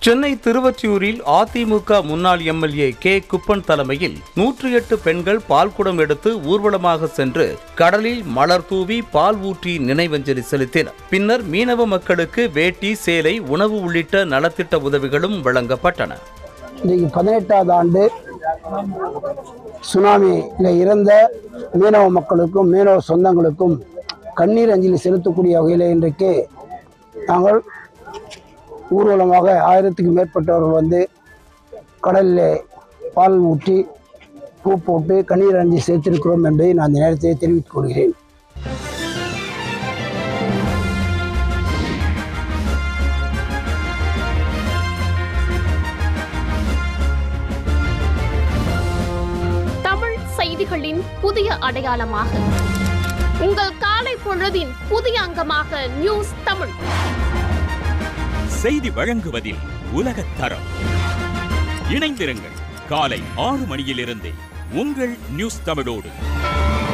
சென்னை திருவொற்றியூரில் அதிமுக முன்னாள் MLA K Kuppan தலைமையில் நூற்றி எட்டு பெண்கள் பால்குடம் எடுத்து ஊர்வலமாக சென்று கடலில் மலர் தூவி பால் ஊற்றி நினைவஞ்சலி செலுத்தினர் பின்னர் மீனவ மக்களுக்கு வேட்டி சேலை உணவு உள்ளிட்ட நலத்திட்ட உதவிகளும் வழங்கப்பட்டன இன்றைக்கு பதினெட்டாவது ஆண்டு சுனாமியில் இறந்த மீனவ மக்களுக்கும் மீனவ சொந்தங்களுக்கும் கண்ணீர் அஞ்சலி செலுத்தக்கூடிய வகையில் இன்றைக்கு நாங்கள் ஊர்வலமாக ஆயிரத்துக்கு மேற்பட்டவர்கள் வந்து கடலில் பால் ஊற்றி பூ போட்டு கண்ணீர் அஞ்சலி செலுத்தியிருக்கிறோம் என்பதை நான் இந்த நேரத்தில் தெரிவித்துக் கொள்கிறேன் தமிழ் செய்திகளின் புதிய அடையாளமாக உங்கள் காலை பொழுதின் புதிய அங்கமாக நியூஸ் தமிழ் செய்தி வழங்குவதில் உலகத் தரம் இணைந்திருங்கள் காலை ஆறு மணியிலிருந்தே உங்கள் நியூஸ் தமிழோடு